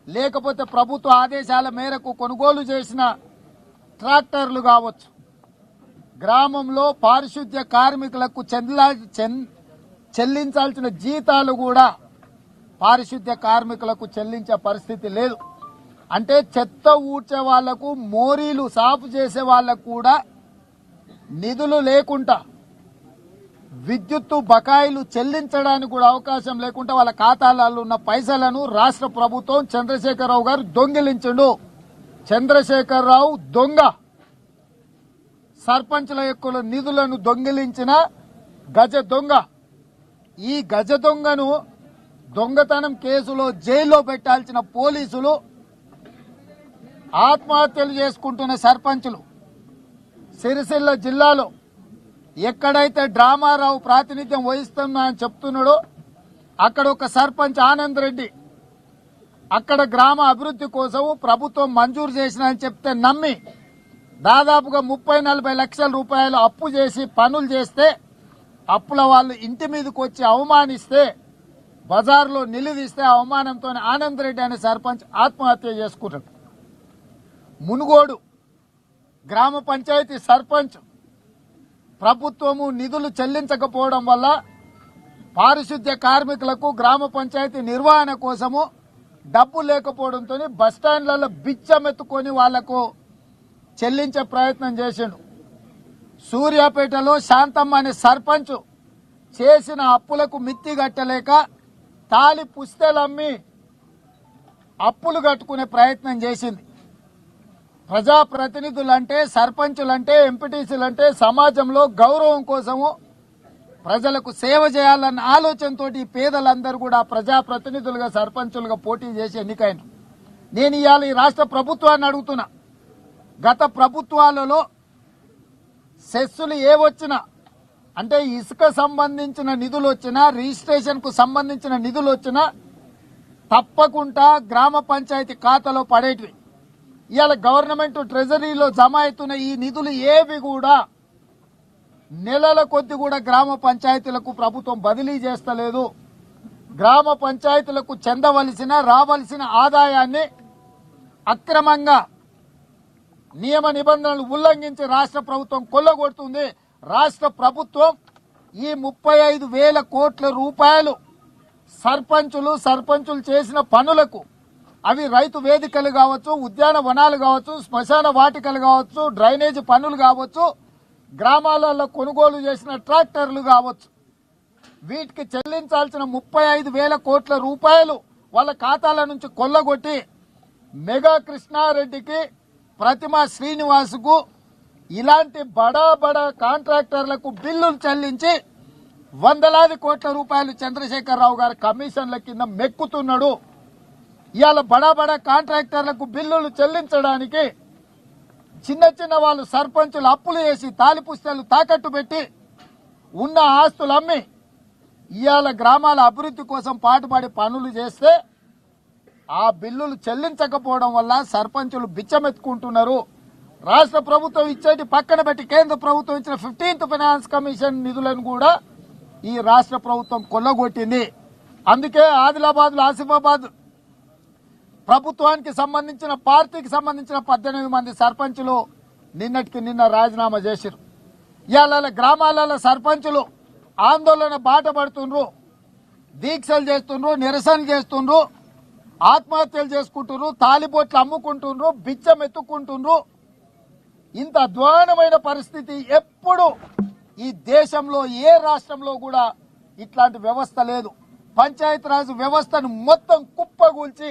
లేకపోతే ప్రభుత్వ ఆదేశాల మేరకు కొనుగోలు చేసిన ట్రాక్టర్లు కావచ్చు గ్రామంలో పారిశుద్ధ్య కార్మికులకు చెందలా చెన్- చెల్లించాల్సిన జీతాలు కూడా పారిశుద్ధ్య కార్మికులకు చెల్లించే పరిస్థితి లేదు అంటే చెత్త ఊడ్చే వాళ్లకు మోరీలు సాఫ్ చేసే వాళ్లకు కూడా నిధులు లేకుండా విద్యుత్తు బకాయిలు చెల్లించడానికి కూడా అవకాశం లేకుండా వాళ్ళ ఖాతాలలో ఉన్న పైసలను రాష్ట్ర ప్రభుత్వం చంద్రశేఖరరావు గారు దొంగిలించిండు చంద్రశేఖరరావు దొంగ సర్పంచుల యొక్క నిధులను దొంగిలించిన గజ దొంగ ఈ గజ దొంగను దొంగతనం కేసులో జైల్లో పెట్టాల్సిన పోలీసులు ఆత్మహత్యలు చేసుకుంటున్న సర్పంచులు సిరిసిల్ల జిల్లాలో ఎక్కడైతే డ్రామారావు ప్రాతినిధ్యం వహిస్తున్నా అని చెప్తున్నాడో అక్కడ ఒక సర్పంచ్ ఆనంద్ రెడ్డి అక్కడ గ్రామ అభివృద్ధి కోసం ప్రభుత్వం మంజూరు చేసిన అని చెప్తే నమ్మి దాదాపుగా ముప్పై నలభై లక్షల రూపాయలు అప్పు చేసి పనులు చేస్తే అప్పుల వాళ్ళు ఇంటి మీదకి వచ్చి అవమానిస్తే బజార్లో నిలదీస్తే ఆ అవమానంతో ఆనంద్ రెడ్డి అనే సర్పంచ్ ఆత్మహత్య చేసుకున్నాడు మునుగోడు గ్రామ పంచాయతీ సర్పంచ్ ప్రభుత్వము నిధులు చెల్లించకపోవడం వల్ల పారిశుద్ధ్య కార్మికులకు గ్రామ పంచాయతీ నిర్వహణ కోసము డబ్బు లేకపోవడంతో బస్టాండ్లలో బిచ్చమెత్తుకొని వాళ్లకు చెల్లించే ప్రయత్నం చేసిండు సూర్యాపేటలో శాంతమ్మ అనే సర్పంచ్ చేసిన అప్పులకు మిత్తి కట్టలేక తాలి పుస్తెలమ్మి అప్పులు కట్టుకునే ప్రయత్నం చేసింది ప్రజాప్రతినిధులంటే సర్పంచులంటే ఎంపీటీసీలంటే సమాజంలో గౌరవం కోసము ప్రజలకు సేవ చేయాలన్న ఆలోచనతో ఈ పేదలందరూ కూడా ప్రజాప్రతినిధులుగా సర్పంచులుగా పోటీ చేసి ఎన్నికైన నేను ఇవాళ ఈ రాష్ట్ర ప్రభుత్వాన్ని అడుగుతున్నా గత ప్రభుత్వాలలో సెస్సులు ఏ వచ్చినా అంటే ఇసుక సంబంధించిన నిధులు వచ్చినా రిజిస్ట్రేషన్ కు సంబంధించిన నిధులు వచ్చినా తప్పకుండా గ్రామ పంచాయతీ ఖాతాలో పడేటివి ఇవాళ గవర్నమెంట్ ట్రెజరీలో జమ అవుతున్న ఈ నిధులు ఏవి కూడా నెలల కొద్ది కూడా గ్రామ పంచాయతీలకు ప్రభుత్వం బదిలీ చేస్తలేదు గ్రామ పంచాయతీలకు చెందవలసిన రావలసిన ఆదాయాన్ని అక్రమంగా నియమ నిబంధనలు ఉల్లంఘించి రాష్ట్ర ప్రభుత్వం కొల్లగొడుతుంది రాష్ట్ర ప్రభుత్వం ఈ ముప్పై ఐదు వేల కోట్ల రూపాయలు సర్పంచులు సర్పంచులు చేసిన పనులకు అవి రైతు వేదికలు కావచ్చు ఉద్యాన వనాలు కావచ్చు శ్మశాన వాటికలు కావచ్చు డ్రైనేజ్ పనులు కావచ్చు గ్రామాలలో కొనుగోలు చేసిన ట్రాక్టర్లు కావచ్చు వీటికి చెల్లించాల్సిన ముప్పై ఐదు వేల కోట్ల రూపాయలు వాళ్ళ ఖాతాల నుంచి కొల్లగొట్టి మెగా కృష్ణారెడ్డికి ప్రతిమ శ్రీనివాసుకు ఇలాంటి బడా బడా కాంట్రాక్టర్లకు బిల్లులు చెల్లించి వందలాది కోట్ల రూపాయలు చంద్రశేఖరరావు గారి కమిషన్ల కింద మెక్కుతున్నాడు ఇవాళ బడా బడా కాంట్రాక్టర్లకు బిల్లులు చెల్లించడానికి చిన్న చిన్న వాళ్ళు సర్పంచులు అప్పులు చేసి తాలి పుస్తకాలు తాకట్టు పెట్టి ఉన్న ఆస్తులు అమ్మి ఇవాళ గ్రామాల అభివృద్ధి కోసం పాటుపడి పనులు చేస్తే ఆ బిల్లులు చెల్లించకపోవడం వల్ల సర్పంచులు బిచ్చమెత్తుకుంటున్నారు రాష్ట్ర ప్రభుత్వం ఇచ్చేటి పక్కన పెట్టి కేంద్ర ప్రభుత్వం ఇచ్చిన ఫిఫ్టీన్త్ ఫైనాన్స్ కమిషన్ నిధులను కూడా ఈ రాష్ట్ర ప్రభుత్వం కొల్లగొట్టింది అందుకే ఆదిలాబాద్ లో ఆసిఫాబాద్ ప్రభుత్వానికి సంబంధించిన పార్టీకి సంబంధించిన పద్దెనిమిది మంది సర్పంచులు నిన్నటికి నిన్న రాజీనామా చేశారు ఇవాళ గ్రామాలలో సర్పంచులు ఆందోళన బాట పడుతుండ్రు దీక్షలు చేస్తుండ్రు నిరసనలు చేస్తుండ్రు ఆత్మహత్యలు చేసుకుంటుండ్రు తాలిబొట్లు అమ్ముకుంటుండ్రు బిచ్చం ఎత్తుకుంటుండ్రు ఇంత అధ్వానమైన పరిస్థితి ఎప్పుడు ఈ దేశంలో ఏ రాష్ట్రంలో కూడా ఇట్లాంటి వ్యవస్థ లేదు పంచాయతీరాజ్ వ్యవస్థను మొత్తం కుప్పగూల్చి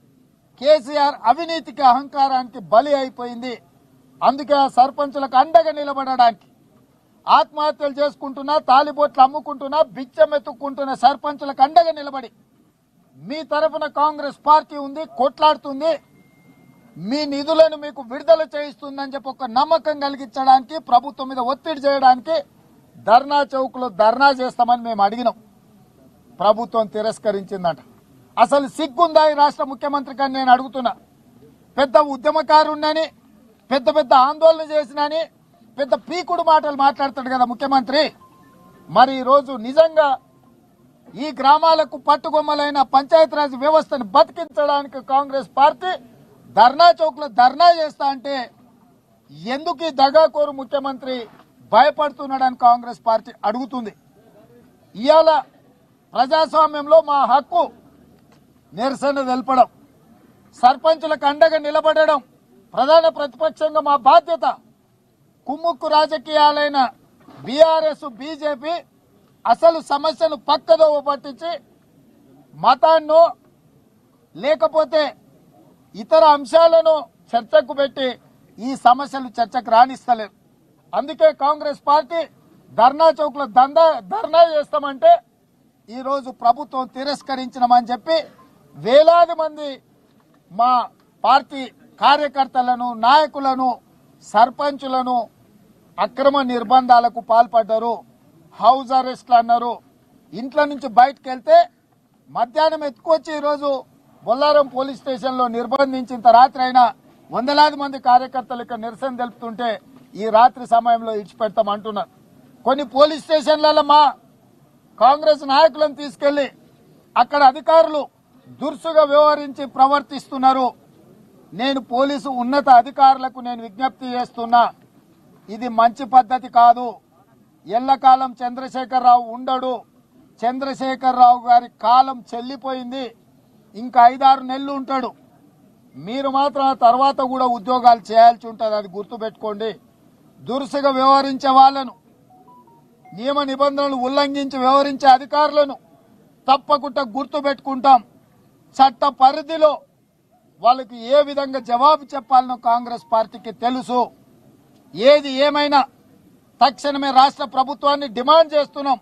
కేసీఆర్ అవినీతికి అహంకారానికి బలి అయిపోయింది అందుకే ఆ సర్పంచులకు అండగా నిలబడడానికి ఆత్మహత్యలు చేసుకుంటున్నా తాలిబొట్లు అమ్ముకుంటున్నా బిచ్చం ఎత్తుక్కుంటున్న సర్పంచులకు అండగా నిలబడి మీ తరఫున కాంగ్రెస్ పార్టీ ఉంది కొట్లాడుతుంది మీ నిధులను మీకు విడుదల చేయిస్తుందని చెప్పి ఒక నమ్మకం కలిగించడానికి ప్రభుత్వం మీద ఒత్తిడి చేయడానికి ధర్నా చౌక్ లో ధర్నా చేస్తామని మేము అడిగినాం ప్రభుత్వం తిరస్కరించిందట అసలు సిగ్గుందా ఈ రాష్ట్ర ముఖ్యమంత్రి కానీ నేను అడుగుతున్నా పెద్ద ఉద్యమకారుణ్ణని పెద్ద పెద్ద ఆందోళన చేసినని పెద్ద పీకుడు మాటలు మాట్లాడతాడు కదా ముఖ్యమంత్రి మరి ఈ రోజు నిజంగా ఈ గ్రామాలకు పట్టుకొమ్మలైన పంచాయతీరాజ్ వ్యవస్థను బతికించడానికి కాంగ్రెస్ పార్టీ ధర్నా చౌక్ లో ధర్నా చేస్తా అంటే ఎందుకు ఈ దగాకోరు ముఖ్యమంత్రి భయపడుతున్నాడని కాంగ్రెస్ పార్టీ అడుగుతుంది ఇవాళ ప్రజాస్వామ్యంలో మా హక్కు నిరసన తెలపడం సర్పంచులకు అండగా నిలబడడం ప్రధాన ప్రతిపక్షంగా మా బాధ్యత కుమ్ముక్కు రాజకీయాలైన బీఆర్ఎస్ బీజేపీ అసలు సమస్యను పక్కదోవ పట్టించి మతాన్నో లేకపోతే ఇతర అంశాలను చర్చకు పెట్టి ఈ సమస్యలు చర్చకు రాణిస్తలేరు అందుకే కాంగ్రెస్ పార్టీ ధర్నా చౌక్ లో దందా ధర్నా చేస్తామంటే ఈ రోజు ప్రభుత్వం తిరస్కరించినమని చెప్పి వేలాది మంది మా పార్టీ కార్యకర్తలను నాయకులను సర్పంచులను అక్రమ నిర్బంధాలకు పాల్పడ్డారు హౌస్ అరెస్ట్లు అన్నారు ఇంట్లో నుంచి బయటకు వెళ్తే మధ్యాహ్నం ఎత్తుకొచ్చి ఈరోజు బొల్లారం పోలీస్ స్టేషన్ లో నిర్బంధించిన రాత్రి అయినా వందలాది మంది కార్యకర్తలు ఇక్కడ నిరసన తెలుపుతుంటే ఈ రాత్రి సమయంలో ఇచ్చిపెడతాం అంటున్నారు కొన్ని పోలీస్ స్టేషన్లలో మా కాంగ్రెస్ నాయకులను తీసుకెళ్లి అక్కడ అధికారులు దురుసుగా వ్యవహరించి ప్రవర్తిస్తున్నారు నేను పోలీసు ఉన్నత అధికారులకు నేను విజ్ఞప్తి చేస్తున్నా ఇది మంచి పద్ధతి కాదు ఎల్లకాలం చంద్రశేఖరరావు ఉండడు చంద్రశేఖరరావు గారి కాలం చెల్లిపోయింది ఇంకా ఐదారు నెలలు ఉంటాడు మీరు మాత్రం ఆ తర్వాత కూడా ఉద్యోగాలు చేయాల్సి ఉంటుంది అది గుర్తుపెట్టుకోండి దురుసుగా వ్యవహరించే వాళ్ళను నియమ నిబంధనలు ఉల్లంఘించి వ్యవహరించే అధికారులను తప్పకుండా గుర్తు పెట్టుకుంటాం చట్ట పరిధిలో వాళ్ళకి ఏ విధంగా జవాబు చెప్పాలనో కాంగ్రెస్ పార్టీకి తెలుసు ఏది ఏమైనా తక్షణమే రాష్ట్ర ప్రభుత్వాన్ని డిమాండ్ చేస్తున్నాం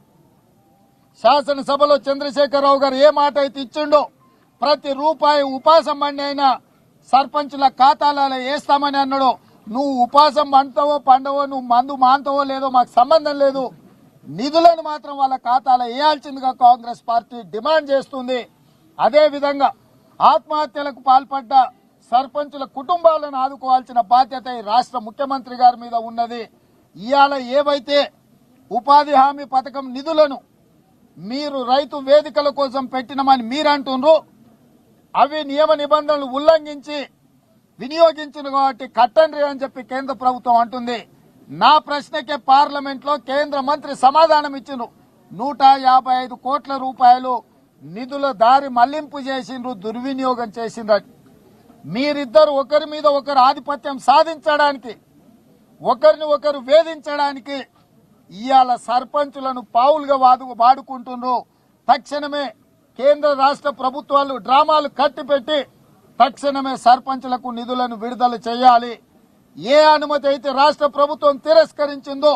శాసనసభలో చంద్రశేఖరరావు గారు ఏ మాట అయితే ఇచ్చిండో ప్రతి రూపాయి ఉపాసం బండి అయినా సర్పంచుల ఖాతాలలో వేస్తామని అన్నాడు నువ్వు ఉపాసం పండుతావో పండవో నువ్వు మందు మాంతావో లేదో మాకు సంబంధం లేదు నిధులను మాత్రం వాళ్ళ ఖాతాలో వేయాల్సిందిగా కాంగ్రెస్ పార్టీ డిమాండ్ చేస్తుంది అదే విధంగా ఆత్మహత్యలకు పాల్పడ్డ సర్పంచుల కుటుంబాలను ఆదుకోవాల్సిన బాధ్యత ఈ రాష్ట్ర ముఖ్యమంత్రి గారి మీద ఉన్నది ఇవాళ ఏవైతే ఉపాధి హామీ పథకం నిధులను మీరు రైతు వేదికల కోసం పెట్టినమని మీరు అంటున్నారు అవి నియమ నిబంధనలు ఉల్లంఘించి వినియోగించిన కాబట్టి కట్టండి అని చెప్పి కేంద్ర ప్రభుత్వం అంటుంది నా ప్రశ్నకే పార్లమెంట్ లో కేంద్ర మంత్రి సమాధానం ఇచ్చిండ్రు నూట యాభై ఐదు కోట్ల రూపాయలు నిధుల దారి మళ్లింపు చేసిండ్రు దుర్వినియోగం చేసిండ్రు అని. మీరిద్దరు ఒకరి మీద ఒకరు ఆధిపత్యం సాధించడానికి ఒకరిని ఒకరు వేధించడానికి ఇవాళ సర్పంచులను పావులుగా వాడు వాడుకుంటున్నారు తక్షణమే కేంద్ర రాష్ట్ర ప్రభుత్వాలు డ్రామాలు కట్టిపెట్టి తక్షణమే సర్పంచులకు నిధులను విడుదల చేయాలి ఏ అనుమతి అయితే రాష్ట్ర ప్రభుత్వం తిరస్కరించిందో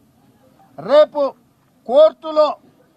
రేపు కోర్టులో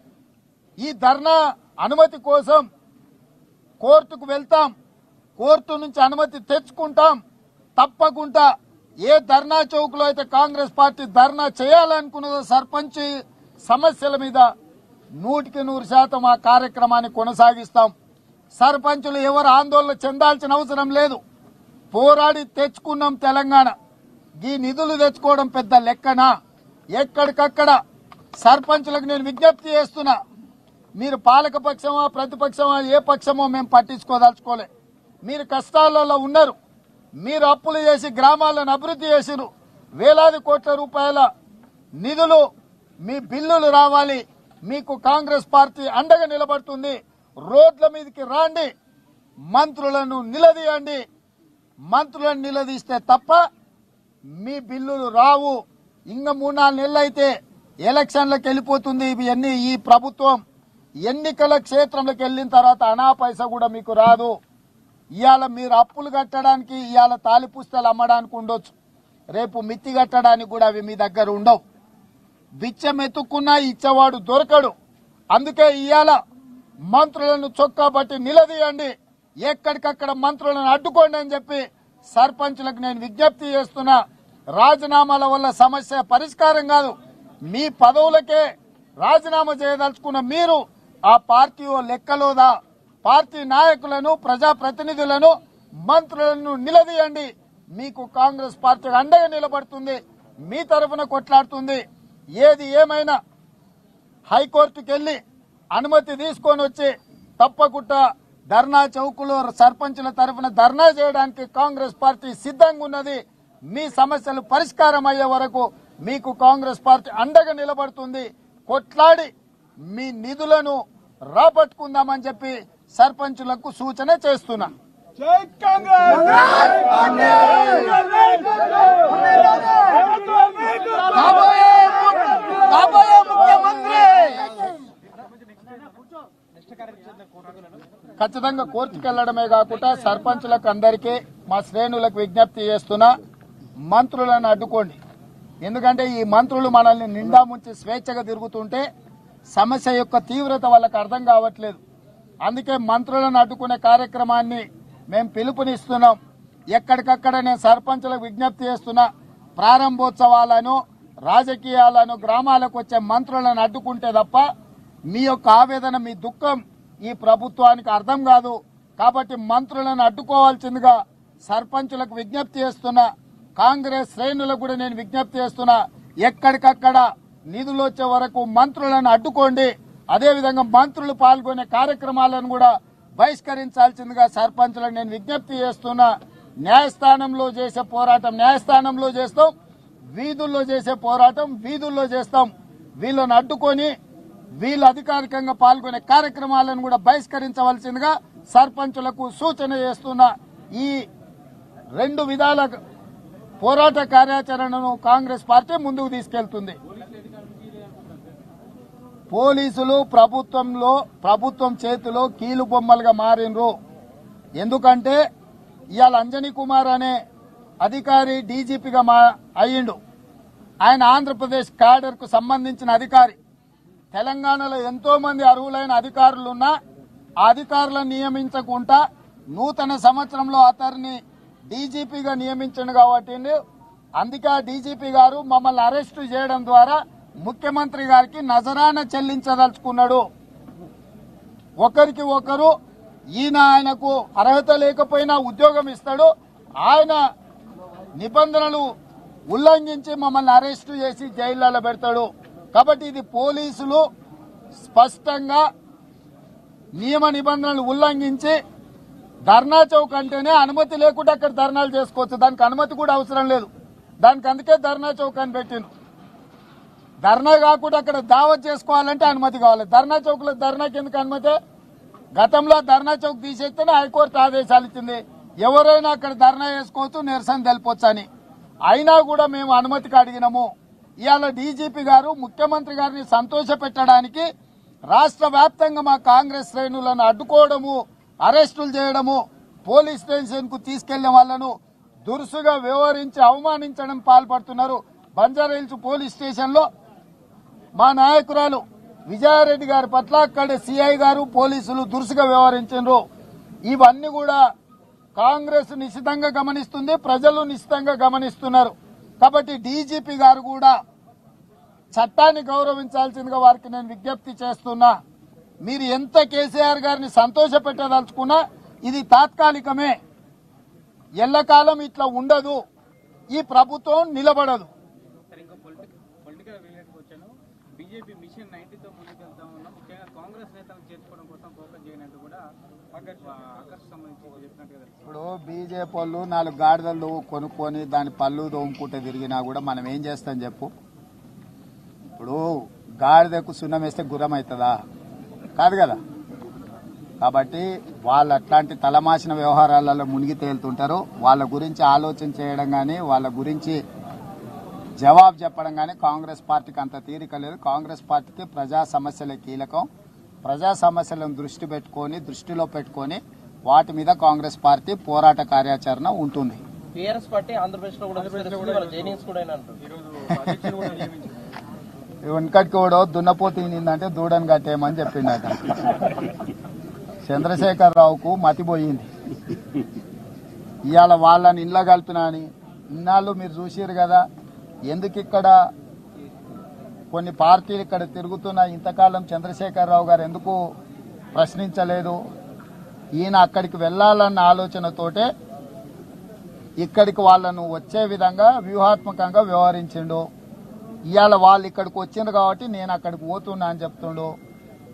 ఈ ధర్నా అనుమతి కోసం కోర్టుకు వెళ్తాం కోర్టు నుంచి అనుమతి తెచ్చుకుంటాం తప్పకుండా ఏ ధర్నా చౌక్ లో అయితే కాంగ్రెస్ పార్టీ ధర్నా చేయాలనుకున్నదో సర్పంచ్ సమస్యల మీద నూటికి నూరు శాతం ఆ కార్యక్రమాన్ని కొనసాగిస్తాం సర్పంచులు ఎవరు ఆందోళన చెందాల్సిన అవసరం లేదు పోరాడి తెచ్చుకున్నాం తెలంగాణ ఈ నిధులు తెచ్చుకోవడం పెద్ద లెక్కనా ఎక్కడికక్కడ సర్పంచులకు నేను విజ్ఞప్తి చేస్తున్నా మీరు పాలక పక్షమా ప్రతిపక్షమా ఏ పక్షమో మేము పట్టించుకోదలుచుకోలే మీరు కష్టాలలో ఉన్నారు మీరు అప్పులు చేసి గ్రామాలను అభివృద్ధి చేసిరు వేలాది కోట్ల రూపాయల నిధులు మీ బిల్లులు రావాలి మీకు కాంగ్రెస్ పార్టీ అండగా నిలబడుతుంది రోడ్ల మీదకి రాండి మంత్రులను నిలదీయండి మంత్రులను నిలదీస్తే తప్ప మీ బిల్లులు రావు ఇంకా మూడు నాలుగు నెలలు అయితే ఎలక్షన్లకు వెళ్ళిపోతుంది ఇవన్నీ ఈ ప్రభుత్వం ఎన్నికల క్షేత్రంలోకి వెళ్ళిన తర్వాత అనా పైసా కూడా మీకు రాదు ఇవాళ మీరు అప్పులు కట్టడానికి ఇవాళ తాలి పుస్తకాలు అమ్మడానికి ఉండొచ్చు రేపు మిత్తి కట్టడానికి కూడా అవి మీ దగ్గర ఉండవు బిచ్చం ఎత్తుకున్నా ఇచ్చేవాడు దొరకడు అందుకే ఇవాళ మంత్రులను చొక్కా బట్టి నిలదీయండి ఎక్కడికక్కడ మంత్రులను అడ్డుకోండి అని చెప్పి సర్పంచులకు నేను విజ్ఞప్తి చేస్తున్నా రాజీనామాల వల్ల సమస్య పరిష్కారం కాదు మీ పదవులకే రాజీనామా చేయదలుచుకున్న మీరు ఆ పార్టీ ఓ లెక్కలోదా పార్టీ నాయకులను ప్రజాప్రతినిధులను మంత్రులను నిలదీయండి మీకు కాంగ్రెస్ పార్టీ అండగా నిలబడుతుంది మీ తరఫున కొట్లాడుతుంది ఏది ఏమైనా హైకోర్టుకి వెళ్లి అనుమతి తీసుకొని వచ్చి తప్పకుండా ధర్నా చౌకులో సర్పంచుల తరఫున ధర్నా చేయడానికి కాంగ్రెస్ పార్టీ సిద్ధంగా ఉన్నది మీ సమస్యలు పరిష్కారం అయ్యే వరకు మీకు కాంగ్రెస్ పార్టీ అండగా నిలబడుతుంది కొట్లాడి మీ నిధులను రాబట్టుకుందామని చెప్పి సర్పంచులకు సూచన చేస్తున్నా జై కాంగ్రెస్ కాబోయే కాబోయే ముఖ్యమంత్రి ఖచ్చితంగా కోర్టుకు వెళ్లడమే కాకుండా సర్పంచులకు అందరికీ మా శ్రేణులకు విజ్ఞప్తి చేస్తున్నా మంత్రులను అడ్డుకోండి ఎందుకంటే ఈ మంత్రులు మనల్ని నిండా ముంచి స్వేచ్ఛగా తిరుగుతుంటే సమస్య యొక్క తీవ్రత వాళ్ళకి అర్థం కావట్లేదు అందుకే మంత్రులను అడ్డుకునే కార్యక్రమాన్ని మేము పిలుపునిస్తున్నాం ఎక్కడికక్కడ నేను సర్పంచులకు విజ్ఞప్తి చేస్తున్నా ప్రారంభోత్సవాలను రాజకీయాలను గ్రామాలకు వచ్చే మంత్రులను అడ్డుకుంటే తప్ప మీ యొక్క ఆవేదన మీ దుఃఖం ఈ ప్రభుత్వానికి అర్థం కాదు కాబట్టి మంత్రులను అడ్డుకోవాల్సిందిగా సర్పంచులకు విజ్ఞప్తి చేస్తున్నా కాంగ్రెస్ శ్రేణులకు కూడా నేను విజ్ఞప్తి చేస్తున్నా ఎక్కడికక్కడ నిధులు వచ్చే వరకు మంత్రులను అడ్డుకోండి అదేవిధంగా మంత్రులు పాల్గొనే కార్యక్రమాలను కూడా బహిష్కరించాల్సిందిగా సర్పంచులకు నేను విజ్ఞప్తి చేస్తున్నా న్యాయస్థానంలో చేసే పోరాటం న్యాయస్థానంలో చేస్తాం వీధుల్లో చేసే పోరాటం వీధుల్లో చేస్తాం వీళ్ళని అడ్డుకొని వీళ్ళు అధికారికంగా పాల్గొనే కార్యక్రమాలను కూడా బహిష్కరించవలసిందిగా సర్పంచులకు సూచన చేస్తున్న ఈ రెండు విధాల పోరాట కార్యాచరణను కాంగ్రెస్ పార్టీ ముందుకు తీసుకెళ్తుంది పోలీసులు ప్రభుత్వంలో ప్రభుత్వం చేతిలో కీలు బొమ్మలుగా మారినరు ఎందుకంటే ఇవాళ అంజనీ కుమార్ అనే అధికారి డీజీపీగా మా అయ్యిండు ఆయన ఆంధ్రప్రదేశ్ క్యాడర్ కు సంబంధించిన అధికారి తెలంగాణలో ఎంతో మంది అర్హులైన అధికారులున్నా ఆ అధికారులను నియమించకుండా నూతన సంవత్సరంలో అతన్ని డీజీపీగా నియమించండు కాబట్టి అందుకే ఆ డీజీపీ గారు మమ్మల్ని అరెస్టు చేయడం ద్వారా ముఖ్యమంత్రి గారికి నజరాన చెల్లించదలుచుకున్నాడు ఒకరికి ఒకరు ఈయన ఆయనకు అర్హత లేకపోయినా ఉద్యోగం ఇస్తాడు ఆయన నిబంధనలు ఉల్లంఘించి మమ్మల్ని అరెస్టు చేసి జైల్లో పెడతాడు కాబట్టి ఇది పోలీసులు స్పష్టంగా నియమ నిబంధనలు ఉల్లంఘించి ధర్నా చౌక్ అంటేనే అనుమతి లేకుండా అక్కడ ధర్నాలు చేసుకోవచ్చు దానికి అనుమతి కూడా అవసరం లేదు దానికి అందుకే ధర్నా చౌక్ అని పెట్టిండు ధర్నా కాకుండా అక్కడ దావత్ చేసుకోవాలంటే అనుమతి కావాలి ధర్నా చౌక్ లో ధర్నాకి ఎందుకు అనుమతి గతంలో ధర్నా చౌక్ తీసేస్తేనే హైకోర్టు ఆదేశాలు ఇచ్చింది ఎవరైనా అక్కడ ధర్నా చేసుకోవచ్చు నిరసన తెలపొచ్చు అని అయినా కూడా మేము అనుమతికి అడిగినాము ఇవాళ డీజీపీ గారు ముఖ్యమంత్రి గారిని సంతోష పెట్టడానికి రాష్ట్ర వ్యాప్తంగా మా కాంగ్రెస్ శ్రేణులను అడ్డుకోవడము అరెస్టులు చేయడము పోలీస్ స్టేషన్ కు తీసుకెళ్లే వాళ్ళను దురుసుగా వ్యవహరించి అవమానించడం పాల్పడుతున్నారు బంజారాహిల్స్ పోలీస్ స్టేషన్ లో మా నాయకురాలు విజయారెడ్డి గారి పట్ల అక్కడ సిఐ గారు పోలీసులు దురుసుగా వ్యవహరించారు ఇవన్నీ కూడా కాంగ్రెస్ నిశితంగా గమనిస్తుంది ప్రజలు నిశితంగా గమనిస్తున్నారు కాబట్టి డీజీపీ గారు కూడా చట్టాన్ని గౌరవించాల్సిందిగా వారికి నేను విజ్ఞప్తి చేస్తున్నా మీరు ఎంత కేసీఆర్ గారిని సంతోష పెట్టదలుచుకున్నా ఇది తాత్కాలికమే ఎల్లకాలం ఇట్లా ఉండదు ఈ ప్రభుత్వం నిలబడదు సార్ ఇంకో పొలిటిక్ పొలిటికల్ రిలేటెడ్ వచ్చాను బీజేపీ మిషన్ నైన్టీతో ముందుకు వెళ్తా ఉన్నాం ముఖ్యంగా కాంగ్రెస్ నేతలను చేర్చుకోవడం కోసం ఫోకస్ చేయనట్టు కూడా ఆకర్ష్ ఆకర్ష్ సంబంధించి చెప్పినట్టు కదా ఇప్పుడు బీజేపీ వాళ్ళు నాలుగు గాడిదలు కొనుక్కొని దాని పళ్ళు తోముకుంటే తిరిగినా కూడా మనం ఏం చేస్తాం చెప్పు ఇప్పుడు గాడిదకు సున్నం వేస్తే గుర్రం అవుతుందా కాదు కదా కాబట్టి వాళ్ళు అట్లాంటి తలమాసిన వ్యవహారాలలో మునిగి తేలుతుంటారు వాళ్ళ గురించి ఆలోచన చేయడం కానీ వాళ్ళ గురించి జవాబు చెప్పడం కానీ కాంగ్రెస్ పార్టీకి అంత తీరిక లేదు కాంగ్రెస్ పార్టీకి ప్రజా సమస్యలే కీలకం ప్రజా సమస్యలను దృష్టి పెట్టుకొని దృష్టిలో పెట్టుకొని వాటి మీద కాంగ్రెస్ పార్టీ పోరాట కార్యాచరణ ఉంటుంది టీఆర్ఎస్ పార్టీ ఆంధ్రప్రదేశ్ లో కూడా విస్తరిస్తుంది వాళ్ళ జైనింగ్స్ కూడా అయినా అంటారు వెనకటికి కూడా దున్నపోతు ఈనిందంటే దూడని కట్టేయమని చెప్పిండట చంద్రశేఖరరావుకు మతిపోయింది ఇవాళ వాళ్ళని ఇంట్లో కలిపినా అని ఇన్నాళ్ళు మీరు చూసిరు కదా ఎందుకు ఇక్కడ కొన్ని పార్టీలు ఇక్కడ తిరుగుతున్న ఇంతకాలం చంద్రశేఖరరావు గారు ఎందుకు ప్రశ్నించలేదు ఈయన అక్కడికి వెళ్ళాలన్న ఆలోచనతోటే ఇక్కడికి వాళ్ళను వచ్చే విధంగా వ్యూహాత్మకంగా వ్యవహరించిండు ఇవాళ వాళ్ళు ఇక్కడికి వచ్చిండ్రు కాబట్టి నేను అక్కడికి పోతున్నా అని చెప్తుండు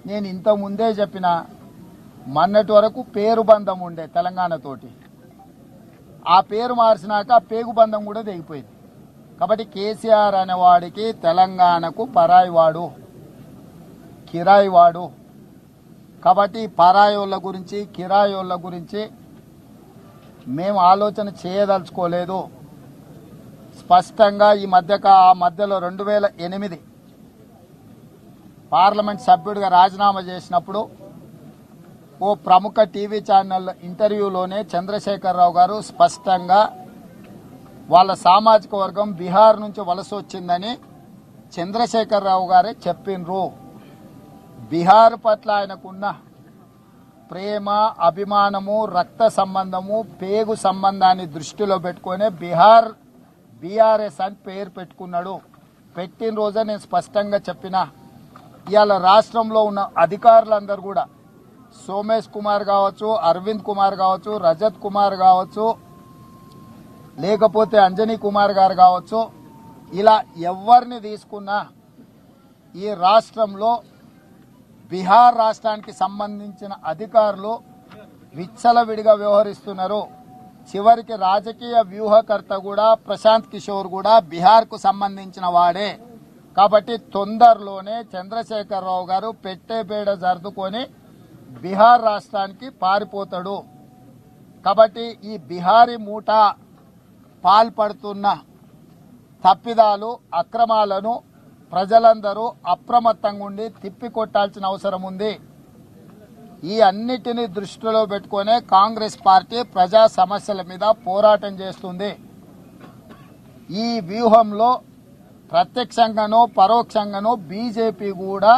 నేను ఇంత ముందే చెప్పిన మొన్నటి వరకు పేరు బంధం ఉండే తెలంగాణతోటి ఆ పేరు మార్చినాక ఆ పేగు బంధం కూడా తెగిపోయింది కాబట్టి కేసీఆర్ అనేవాడికి తెలంగాణకు పరాయివాడు కిరాయివాడు కాబట్టి పరాయోళ్ళ గురించి కిరాయోళ్ళ గురించి మేము ఆలోచన చేయదలుచుకోలేదు స్పష్టంగా ఈ మధ్య ఆ మధ్యలో రెండు వేల ఎనిమిది పార్లమెంట్ సభ్యుడిగా రాజీనామా చేసినప్పుడు ఓ ప్రముఖ టీవీ ఛానల్ ఇంటర్వ్యూలోనే చంద్రశేఖరరావు గారు స్పష్టంగా వాళ్ళ సామాజిక వర్గం బీహార్ నుంచి వలస వచ్చిందని చంద్రశేఖరరావు గారే చెప్పిండ్రు బీహార్ పట్ల ఆయనకున్న ప్రేమ అభిమానము రక్త సంబంధము పేగు సంబంధాన్ని దృష్టిలో పెట్టుకొని బీహార్ బీఆర్ఎస్ అని పేరు పెట్టుకున్నాడు పెట్టిన రోజే నేను స్పష్టంగా చెప్పిన ఇవాళ రాష్ట్రంలో ఉన్న అధికారులందరూ కూడా సోమేష్ కుమార్ కావచ్చు అరవింద్ కుమార్ కావచ్చు రజత్ కుమార్ కావచ్చు లేకపోతే అంజనీ కుమార్ గారు కావచ్చు ఇలా ఎవరిని తీసుకున్నా ఈ రాష్ట్రంలో బీహార్ రాష్ట్రానికి సంబంధించిన అధికారులు విచ్చలవిడిగా వ్యవహరిస్తున్నారు చివరికి రాజకీయ వ్యూహకర్త కూడా ప్రశాంత్ కిషోర్ కూడా బీహార్కు సంబంధించిన వాడే కాబట్టి తొందరలోనే చంద్రశేఖరరావు గారు పెట్టే బేడ జరుదుకొని బీహార్ రాష్ట్రానికి పారిపోతాడు కాబట్టి ఈ బిహారీ మూట పాల్పడుతున్న తప్పిదాలు అక్రమాలను ప్రజలందరూ అప్రమత్తంగా ఉండి తిప్పికొట్టాల్సిన అవసరం ఉంది ఈ అన్నిటిని దృష్టిలో పెట్టుకునే కాంగ్రెస్ పార్టీ ప్రజా సమస్యల మీద పోరాటం చేస్తుంది ఈ వ్యూహంలో ప్రత్యక్షంగానో పరోక్షంగానో బీజేపీ కూడా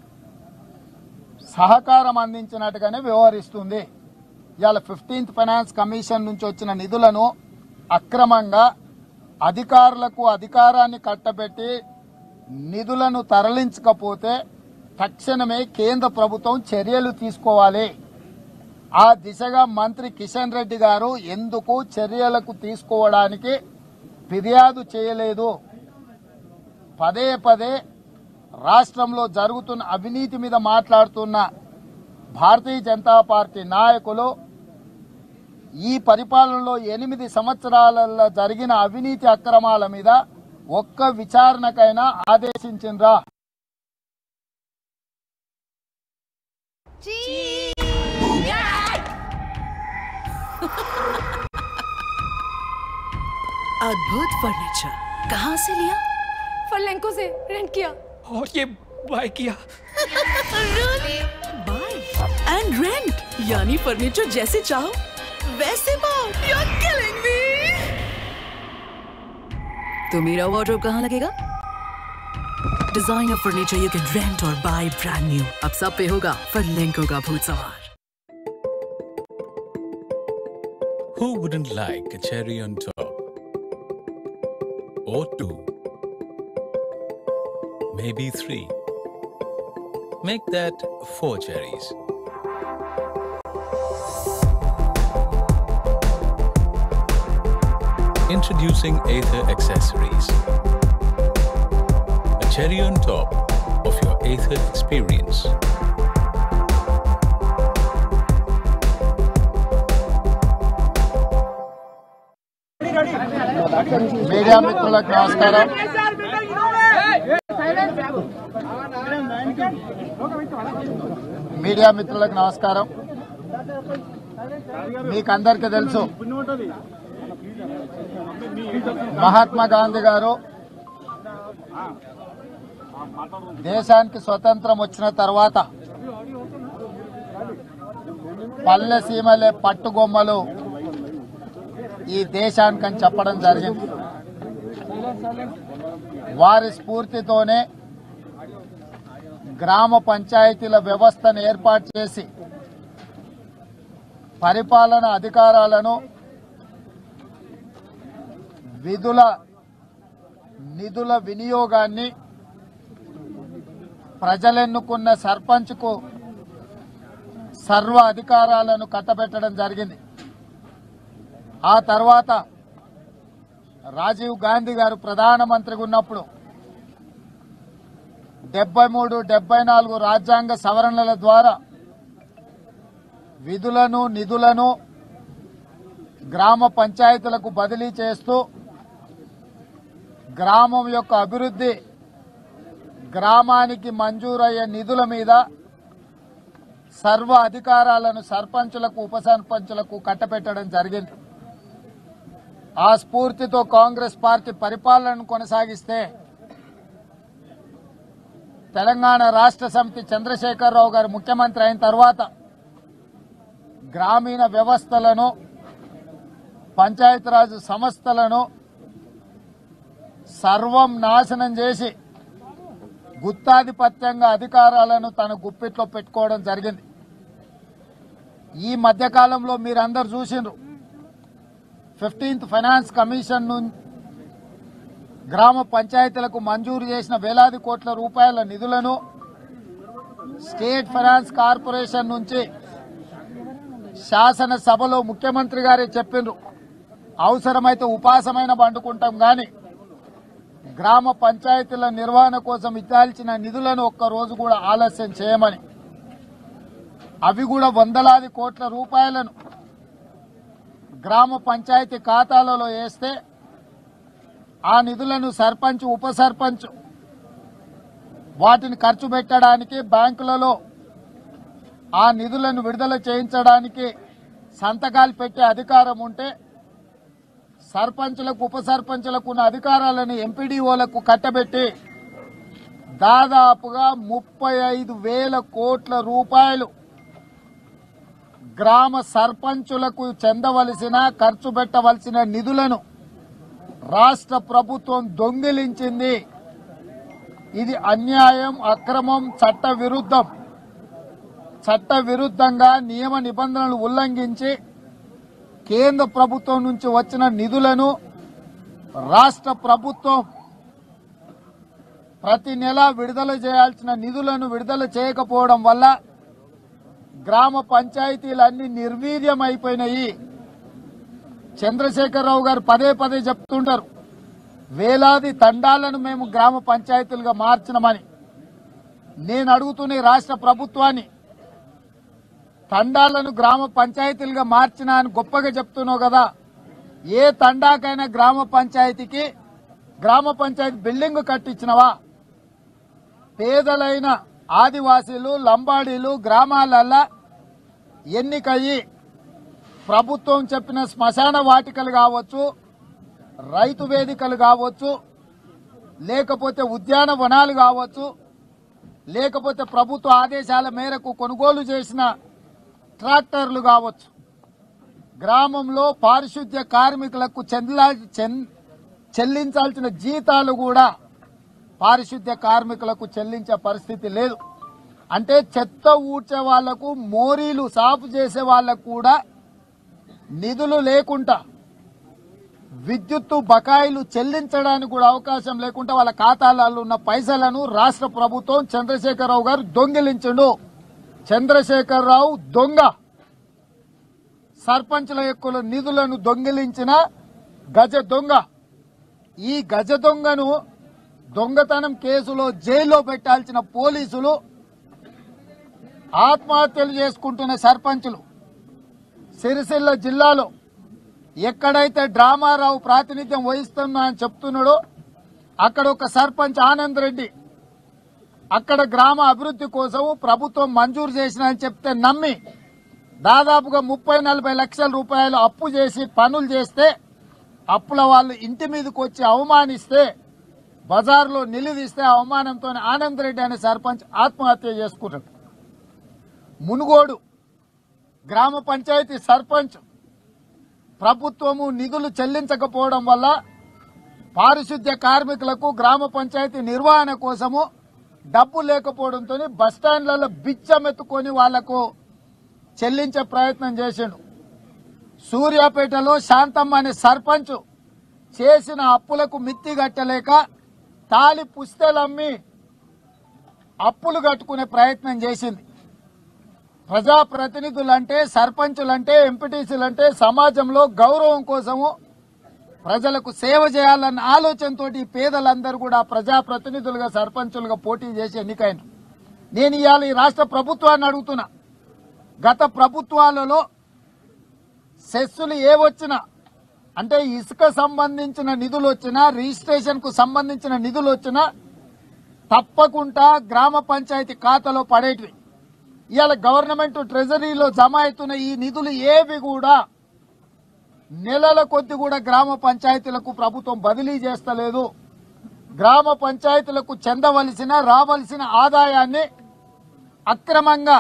సహకారం అందించినట్టుగానే వ్యవహరిస్తుంది ఇవాళ ఫిఫ్టీన్త్ ఫైనాన్స్ కమిషన్ నుంచి వచ్చిన నిధులను అక్రమంగా అధికారులకు అధికారాన్ని కట్టబెట్టి నిధులను తరలించకపోతే తక్షణమే కేంద్ర ప్రభుత్వం చర్యలు తీసుకోవాలి ఆ దిశగా మంత్రి కిషన్ రెడ్డి గారు ఎందుకు చర్యలకు తీసుకోవడానికి ఫిర్యాదు చేయలేదు పదే పదే రాష్ట్రంలో జరుగుతున్న అవినీతి మీద మాట్లాడుతున్న భారతీయ జనతా పార్టీ నాయకులు ఈ పరిపాలనలో ఎనిమిది సంవత్సరాలలో జరిగిన అవినీతి అక్రమాల మీద ఒక్క విచారణకైనా ఆదేశించిండ్రా अद्भुत फर्नीचर कहाँ से लिया फर्लेंको से रेंट किया और ये बाय किया बाय एंड रेंट यानी फर्नीचर जैसे चाहो वैसे पाओ यू आर किलिंग मी तो मेरा वार्डरोब कहाँ लगेगा designer furniture you can rent और बाय ब्रांड न्यू अब सब पे होगा फर्लेंको का भूत सवार Who wouldn't like a cherry on top? Or two? Maybe three. Make that four cherries. Introducing Aether Accessories. A cherry on top of your Aether experience. Media మిత్రులకు నమస్కారం మీడియా మిత్రులకు నమస్కారం మీకు అందరికీ తెలుసు మహాత్మా గాంధీ గారు దేశానికి స్వతంత్రం వచ్చిన తర్వాత పల్లె సీమలే పట్టుగొమ్మలు ఈ దేశానికని చెప్పడం జరిగింది వారి స్ఫూర్తితోనే గ్రామ పంచాయతీల వ్యవస్థను ఏర్పాటు చేసి పరిపాలన అధికారాలను విధుల నిధుల వినియోగాన్ని ప్రజలెన్నుకున్న సర్పంచ్కు సర్వ అధికారాలను కట్టబెట్టడం జరిగింది ఆ తర్వాత రాజీవ్ గాంధీ గారు ప్రధానమంత్రిగా ఉన్నప్పుడు డెబ్బై మూడు డెబ్బై నాలుగు రాజ్యాంగ సవరణల ద్వారా విధులను నిధులను గ్రామ పంచాయతీలకు బదిలీ చేస్తూ గ్రామం యొక్క అభివృద్ధి గ్రామానికి మంజూరయ్యే నిధుల మీద సర్వ అధికారాలను సర్పంచులకు ఉప సర్పంచులకు కట్టబెట్టడం జరిగింది ఆ స్ఫూర్తితో కాంగ్రెస్ పార్టీ పరిపాలనను కొనసాగిస్తే తెలంగాణ రాష్ట్ర సమితి చంద్రశేఖరరావు గారు ముఖ్యమంత్రి అయిన తర్వాత గ్రామీణ వ్యవస్థలను పంచాయతీరాజ్ సంస్థలను సర్వం నాశనం చేసి గుత్తాధిపత్యంగా అధికారాలను తన గుప్పిట్లో పెట్టుకోవడం జరిగింది ఈ మధ్యకాలంలో మీరందరూ చూసిండ్రు ఫిఫ్టీన్త్ ఫైనాన్స్ కమిషన్ ను గ్రామ పంచాయతీలకు మంజూరు చేసిన వేలాది కోట్ల రూపాయల నిధులను స్టేట్ ఫైనాన్స్ కార్పొరేషన్ నుంచి శాసనసభలో ముఖ్యమంత్రి గారే చెప్పిండ్రు అవసరమైతే ఉపాసమైన పండుకుంటాం గాని గ్రామ పంచాయతీల నిర్వహణ కోసం ఇచ్చాల్సిన నిధులను ఒక్క రోజు కూడా ఆలస్యం చేయమని అవి కూడా వందలాది కోట్ల రూపాయలను గ్రామ పంచాయతీ ఖాతాలలో వేస్తే ఆ నిధులను సర్పంచ్ ఉప సర్పంచ్ వాటిని ఖర్చు పెట్టడానికి బ్యాంకులలో ఆ నిధులను విడుదల చేయించడానికి సంతకాలు పెట్టే అధికారం ఉంటే సర్పంచులకు ఉప సర్పంచులకు ఉన్న అధికారాలను ఎంపీడీఓలకు కట్టబెట్టి దాదాపుగా ముప్పై ఐదు వేల కోట్ల రూపాయలు గ్రామ సర్పంచులకు చెందవలసిన ఖర్చు పెట్టవలసిన నిధులను రాష్ట్ర ప్రభుత్వం దొంగిలించింది ఇది అన్యాయం అక్రమం చట్ట విరుద్ధం చట్ట విరుద్ధంగా నియమ నిబంధనలు ఉల్లంఘించి కేంద్ర ప్రభుత్వం నుంచి వచ్చిన నిధులను రాష్ట్ర ప్రభుత్వం ప్రతి నెల విడుదల చేయాల్సిన నిధులను విడుదల చేయకపోవడం వల్ల గ్రామ పంచాయతీలన్నీ నిర్వీర్యమైపోయినాయి చంద్రశేఖరరావు గారు పదే పదే చెప్తుంటారు వేలాది తండాలను మేము గ్రామ పంచాయతీలుగా మార్చినమని నేను అడుగుతున్న ఈ రాష్ట్ర ప్రభుత్వాన్ని తండాలను గ్రామ పంచాయతీలుగా మార్చిన అని గొప్పగా చెప్తున్నావు కదా ఏ తండాకైనా గ్రామ పంచాయతీకి గ్రామ పంచాయతీ బిల్డింగ్ కట్టించినవా పేదలైన ఆదివాసీలు లంబాడీలు గ్రామాలల్లా ఎన్నికయ్యి ప్రభుత్వం చెప్పిన శ్మశాన వాటికలు కావచ్చు రైతు వేదికలు కావచ్చు లేకపోతే ఉద్యాన వనాలు కావచ్చు లేకపోతే ప్రభుత్వ ఆదేశాల మేరకు కొనుగోలు చేసిన ట్రాక్టర్లు కావచ్చు గ్రామంలో పారిశుద్ధ్య కార్మికులకు చెందలా చెన్- చెల్లించాల్సిన జీతాలు కూడా పారిశుద్ధ్య కార్మికులకు చెల్లించే పరిస్థితి లేదు అంటే చెత్త ఊడ్చే వాళ్లకు మోరీలు సాఫ్ చేసే వాళ్లకు కూడా నిధులు లేకుండా విద్యుత్తు బకాయిలు చెల్లించడానికి కూడా అవకాశం లేకుండా వాళ్ళ ఖాతాలలో ఉన్న పైసలను రాష్ట్ర ప్రభుత్వం చంద్రశేఖరరావు గారు దొంగిలించిండు చంద్రశేఖరరావు దొంగ సర్పంచుల యొక్క నిధులను దొంగిలించిన గజ దొంగ ఈ గజ దొంగను దొంగతనం కేసులో జైల్లో పెట్టాల్సిన పోలీసులు ఆత్మహత్యలు చేసుకుంటున్న సర్పంచులు సిరిసిల్ల జిల్లాలో ఎక్కడైతే డ్రామారావు ప్రాతినిధ్యం వహిస్తున్నా అని చెప్తున్నాడో అక్కడ ఒక సర్పంచ్ ఆనంద్ రెడ్డి అక్కడ గ్రామ అభివృద్ధి కోసం ప్రభుత్వం మంజూరు చేసిన అని చెప్తే నమ్మి దాదాపుగా ముప్పై నలభై లక్షల రూపాయలు అప్పు చేసి పనులు చేస్తే అప్పుల వాళ్ళు ఇంటి మీదకి వచ్చి అవమానిస్తే బజార్లో నిలదీస్తే ఆ అవమానంతో ఆనంద్ రెడ్డి అనే సర్పంచ్ ఆత్మహత్య చేసుకున్నాడు మునుగోడు గ్రామ పంచాయతీ సర్పంచ్ ప్రభుత్వము నిధులు చెల్లించకపోవడం వల్ల పారిశుద్ధ్య కార్మికులకు గ్రామ పంచాయతీ నిర్వహణ కోసము డబ్బు లేకపోవడంతో బస్టాండ్లలో బిచ్చమెత్తుకొని వాళ్లకు చెల్లించే ప్రయత్నం చేసిండు సూర్యాపేటలో శాంతమ్మ అనే సర్పంచ్ చేసిన అప్పులకు మిత్తి కట్టలేక తాలి పుస్తెలమ్మి అప్పులు కట్టుకునే ప్రయత్నం చేసింది ప్రజాప్రతినిధులంటే సర్పంచులంటే ఎంపీటీసీలంటే సమాజంలో గౌరవం కోసము ప్రజలకు సేవ చేయాలన్న ఆలోచనతోటి ఈ పేదలందరూ కూడా ప్రజాప్రతినిధులుగా సర్పంచులుగా పోటీ చేసి ఎన్నికైన నేను ఇవాళ ఈ రాష్ట్ర ప్రభుత్వాన్ని అడుగుతున్నా గత ప్రభుత్వాలలో సెస్సులు ఏ వచ్చినా అంటే ఇసుక సంబంధించిన నిధులు వచ్చినా రిజిస్ట్రేషన్ కు సంబంధించిన నిధులు వచ్చినా తప్పకుండా గ్రామ పంచాయతీ ఖాతాలో పడేటివి ఇవాళ గవర్నమెంట్ ట్రెజరీలో జమ అవుతున్న ఈ నిధులు ఏవి కూడా నెలల కొద్ది కూడా గ్రామ పంచాయతీలకు ప్రభుత్వం బదిలీ చేస్తలేదు గ్రామ పంచాయతీలకు చెందవలసిన రావలసిన ఆదాయాన్ని అక్రమంగా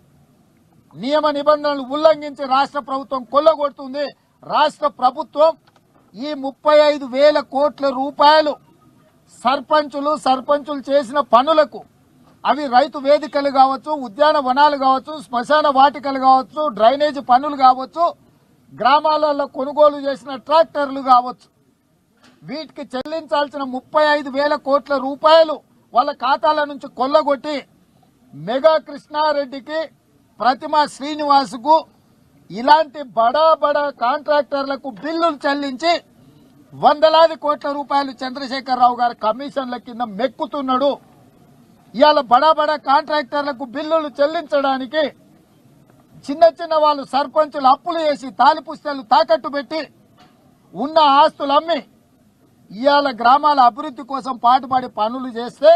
నియమ నిబంధనలు ఉల్లంఘించి రాష్ట్ర ప్రభుత్వం కొల్లగొడుతుంది రాష్ట్ర ప్రభుత్వం ఈ ముప్పై ఐదు వేల కోట్ల రూపాయలు సర్పంచులు సర్పంచులు చేసిన పనులకు అవి రైతు వేదికలు కావచ్చు ఉద్యాన వనాలు కావచ్చు శ్మశాన వాటికలు కావచ్చు డ్రైనేజ్ పనులు కావచ్చు గ్రామాలలో కొనుగోలు చేసిన ట్రాక్టర్లు కావచ్చు వీటికి చెల్లించాల్సిన ముప్పై ఐదు వేల కోట్ల రూపాయలు వాళ్ళ ఖాతాల నుంచి కొల్లగొట్టి మెగా కృష్ణారెడ్డికి ప్రతిమ శ్రీనివాసుకు ఇలాంటి బడా బడా కాంట్రాక్టర్లకు బిల్లులు చెల్లించి వందలాది కోట్ల రూపాయలు చంద్రశేఖరరావు గారి కమిషన్ల కింద మెక్కుతున్నాడు ఇవాళ బడా బడా కాంట్రాక్టర్లకు బిల్లులు చెల్లించడానికి చిన్న చిన్న వాళ్ళు సర్పంచులు అప్పులు చేసి తాలిపుస్తలు తాకట్టు పెట్టి ఉన్న ఆస్తులు అమ్మి ఇవాళ గ్రామాల అభివృద్ధి కోసం పాటుపడి పనులు చేస్తే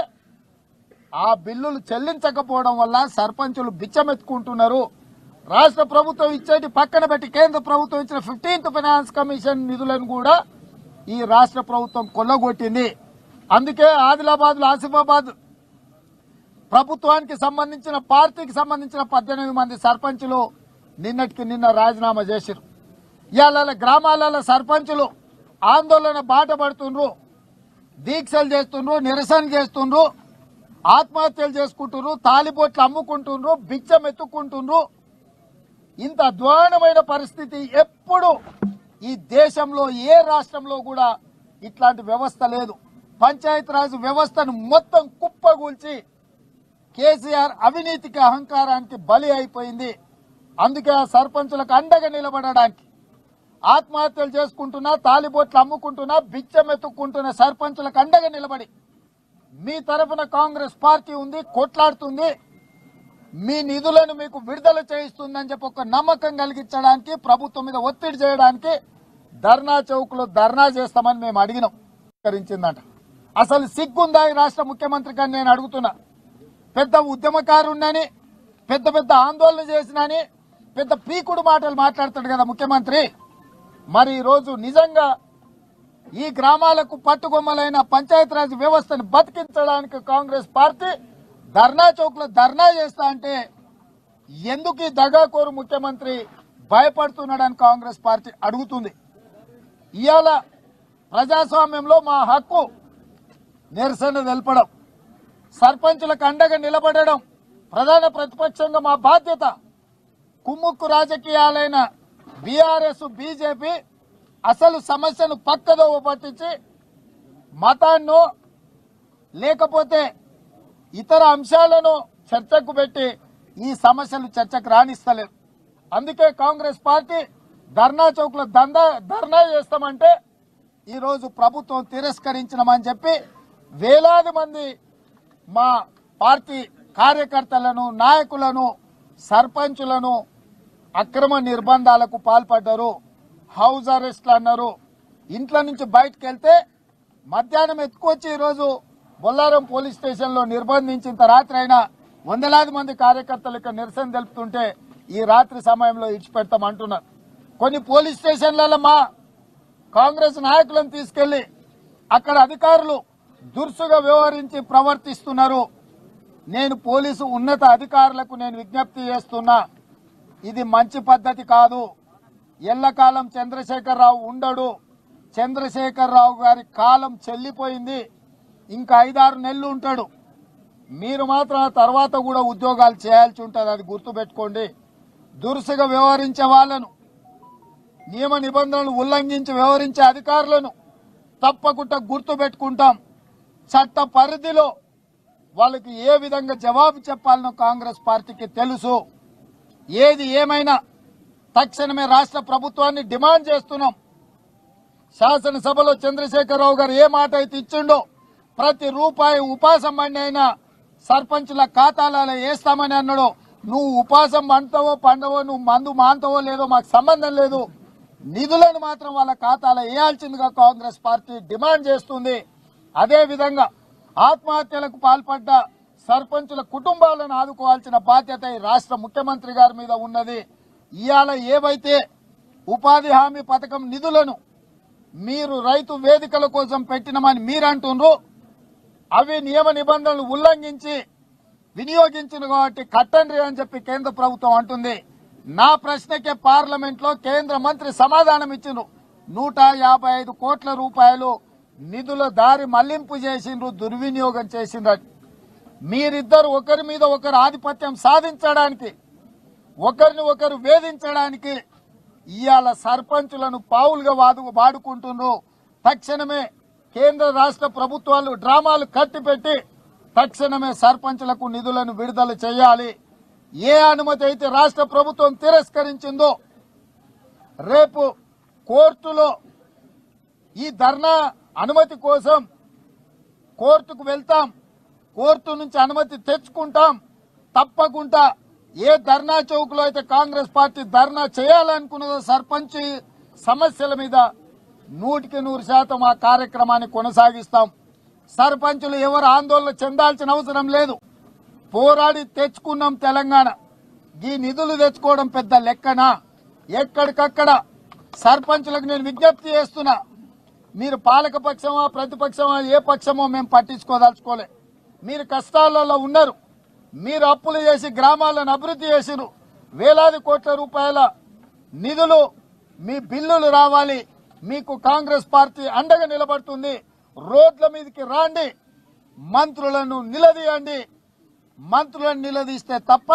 ఆ బిల్లులు చెల్లించకపోవడం వల్ల సర్పంచులు బిచ్చమెత్తుకుంటున్నారు రాష్ట్ర ప్రభుత్వం ఇచ్చేటి పక్కన పెట్టి కేంద్ర ప్రభుత్వం ఇచ్చిన ఫిఫ్టీన్త్ ఫైనాన్స్ కమిషన్ నిధులను కూడా ఈ రాష్ట్ర ప్రభుత్వం కొల్లగొట్టింది అందుకే ఆదిలాబాద్ లో ఆసిఫాబాద్ ప్రభుత్వానికి సంబంధించిన పార్టీకి సంబంధించిన పద్దెనిమిది మంది సర్పంచులు నిన్నటికి నిన్న రాజీనామా చేశారు ఇవాళ గ్రామాలలో సర్పంచులు ఆందోళన బాట పడుతుండ్రు దీక్షలు చేస్తుండ్రు నిరసన చేస్తుండ్రు ఆత్మహత్యలు చేసుకుంటుండ్రు తాలిబొట్లు అమ్ముకుంటుండ్రు బిచ్చం ఎత్తుకుంటుండ్రు ఇంత అధ్వానమైన పరిస్థితి ఎప్పుడు ఈ దేశంలో ఏ రాష్ట్రంలో కూడా ఇట్లాంటి వ్యవస్థ లేదు పంచాయతీరాజ్ వ్యవస్థను మొత్తం కుప్పగూల్చి కేసీఆర్ అవినీతికి అహంకారానికి బలి అయిపోయింది అందుకే ఆ సర్పంచులకు అండగా నిలబడడానికి ఆత్మహత్యలు చేసుకుంటున్నా తాలిబొట్లు అమ్ముకుంటున్నా బిచ్చం ఎత్తుక్కుంటున్న సర్పంచులకు అండగా నిలబడి మీ తరఫున కాంగ్రెస్ పార్టీ ఉంది కొట్లాడుతుంది మీ నిధులను మీకు విడుదల చేయిస్తుందని చెప్పి ఒక నమ్మకం కలిగించడానికి ప్రభుత్వం మీద ఒత్తిడి చేయడానికి ధర్నా చౌక్ లో ధర్నా చేస్తామని మేము అడిగినాం స్వీకరించిందంట అసలు సిగ్గుందా ఈ రాష్ట్ర ముఖ్యమంత్రి కానీ నేను అడుగుతున్నా పెద్ద ఉద్యమకారుణ్ణని పెద్ద పెద్ద ఆందోళన చేసినని పెద్ద పీకుడు మాటలు మాట్లాడతాడు కదా ముఖ్యమంత్రి మరి ఈ రోజు నిజంగా ఈ గ్రామాలకు పట్టుకొమ్మలైన పంచాయతీరాజ్ వ్యవస్థను బతికించడానికి కాంగ్రెస్ పార్టీ ధర్నా చౌక్ లో ధర్నా చేస్తా అంటే ఎందుకు ఈ దగాకోరు ముఖ్యమంత్రి భయపడుతున్నాడని కాంగ్రెస్ పార్టీ అడుగుతుంది ఇవాళ ప్రజాస్వామ్యంలో మా హక్కు నిరసన తెలపడం సర్పంచులకు అండగా నిలబడడం ప్రధాన ప్రతిపక్షంగా మా బాధ్యత కుమ్ముక్కు రాజకీయాలైన బీఆర్ఎస్ బీజేపీ అసలు సమస్యను పక్కదోవ పట్టించి మతాన్ని లేకపోతే ఇతర అంశాలను చర్చకు పెట్టి ఈ సమస్యలు చర్చకు రాణిస్తలేరు అందుకే కాంగ్రెస్ పార్టీ ధర్నా చౌక్ లో దందా ధర్నా చేస్తామంటే ఈ రోజు ప్రభుత్వం తిరస్కరించినమని చెప్పి వేలాది మంది మా పార్టీ కార్యకర్తలను నాయకులను సర్పంచులను అక్రమ నిర్బంధాలకు పాల్పడ్డారు హౌస్ అరెస్ట్లు అన్నారు ఇంట్లో నుంచి బయటకు వెళ్తే మధ్యాహ్నం ఎత్తుకొచ్చి ఈరోజు బొల్లారం పోలీస్ స్టేషన్ లో నిర్బంధించిన రాత్రి అయినా వందలాది మంది కార్యకర్తలు ఇక్కడ నిరసన తెలుపుతుంటే ఈ రాత్రి సమయంలో ఇచ్చిపెడతామంటున్నారు కొన్ని పోలీస్ స్టేషన్లలో మా కాంగ్రెస్ నాయకులను తీసుకెళ్లి అక్కడ అధికారులు దురుసుగా వ్యవహరించి ప్రవర్తిస్తున్నారు నేను పోలీసు ఉన్నత అధికారులకు నేను విజ్ఞప్తి చేస్తున్నా ఇది మంచి పద్ధతి కాదు ఎల్లకాలం చంద్రశేఖరరావు ఉండడు చంద్రశేఖరరావు గారి కాలం చెల్లిపోయింది ఇంకా ఐదారు నెలలు ఉంటాడు మీరు మాత్రం ఆ తర్వాత కూడా ఉద్యోగాలు చేయాల్సి ఉంటుంది అది గుర్తుపెట్టుకోండి దురుసుగా వ్యవహరించే వాళ్ళను నియమ నిబంధనలు ఉల్లంఘించి వ్యవహరించే అధికారులను తప్పకుండా గుర్తు పెట్టుకుంటాం చట్ట పరిధిలో వాళ్ళకి ఏ విధంగా జవాబు చెప్పాలనో కాంగ్రెస్ పార్టీకి తెలుసు ఏది ఏమైనా తక్షణమే రాష్ట్ర ప్రభుత్వాన్ని డిమాండ్ చేస్తున్నాం శాసనసభలో చంద్రశేఖరరావు గారు ఏ మాట అయితే ఇచ్చిండో ప్రతి రూపాయి ఉపాసం బండి అయినా సర్పంచుల ఖాతాలలో వేస్తామని అన్నాడు నువ్వు ఉపాసం పండుతావో పండవో నువ్వు మందు మాంతావో లేదో మాకు సంబంధం లేదు నిధులను మాత్రం వాళ్ళ ఖాతాలో వేయాల్సిందిగా కాంగ్రెస్ పార్టీ డిమాండ్ చేస్తుంది అదే విధంగా ఆత్మహత్యలకు పాల్పడ్డ సర్పంచుల కుటుంబాలను ఆదుకోవాల్సిన బాధ్యత ఈ రాష్ట్ర ముఖ్యమంత్రి గారి మీద ఉన్నది ఇవాళ ఏవైతే ఉపాధి హామీ పథకం నిధులను మీరు రైతు వేదికల కోసం పెట్టినమని మీరు అంటుండ్రు అవి నియమ నిబంధనలు ఉల్లంఘించి వినియోగించిన కాబట్టి కట్టండి అని చెప్పి కేంద్ర ప్రభుత్వం అంటుంది నా ప్రశ్నకే పార్లమెంట్ లో కేంద్ర మంత్రి సమాధానం ఇచ్చిండ్రు నూట యాభై ఐదు కోట్ల రూపాయలు నిధుల దారి మళ్లింపు చేసిండ్రు దుర్వినియోగం చేసిండ్రు మీరిద్దరు ఒకరి మీద ఒకరు ఆధిపత్యం సాధించడానికి ఒకరిని ఒకరు వేధించడానికి ఇవాళ సర్పంచులను పావులుగా వాడు వాడుకుంటున్నారు తక్షణమే కేంద్ర రాష్ట్ర ప్రభుత్వాలు డ్రామాలు కట్టిపెట్టి తక్షణమే సర్పంచులకు నిధులను విడుదల చేయాలి ఏ అనుమతి అయితే రాష్ట్ర ప్రభుత్వం తిరస్కరించిందో రేపు కోర్టులో ఈ ధర్నా అనుమతి కోసం కోర్టుకు వెళ్తాం కోర్టు నుంచి అనుమతి తెచ్చుకుంటాం తప్పకుండా ఏ ధర్నా చౌక్ లో అయితే కాంగ్రెస్ పార్టీ ధర్నా చేయాలనుకున్నదో సర్పంచ్ సమస్యల మీద నూటికి నూరు శాతం ఆ కార్యక్రమాన్ని కొనసాగిస్తాం సర్పంచులు ఎవరు ఆందోళన చెందాల్సిన అవసరం లేదు పోరాడి తెచ్చుకున్నాం తెలంగాణ ఈ నిధులు తెచ్చుకోవడం పెద్ద లెక్కనా ఎక్కడికక్కడ సర్పంచులకు నేను విజ్ఞప్తి చేస్తున్నా మీరు పాలక పక్షమా ప్రతిపక్షమా ఏ పక్షమో మేము పట్టించుకోదలుచుకోలే మీరు కష్టాలలో ఉన్నారు మీరు అప్పులు చేసి గ్రామాలను అభివృద్ధి చేసిరు వేలాది కోట్ల రూపాయల నిధులు మీ బిల్లులు రావాలి మీకు కాంగ్రెస్ పార్టీ అండగా నిలబడుతుంది రోడ్ల మీదకి రాండి మంత్రులను నిలదీయండి మంత్రులను నిలదీస్తే తప్ప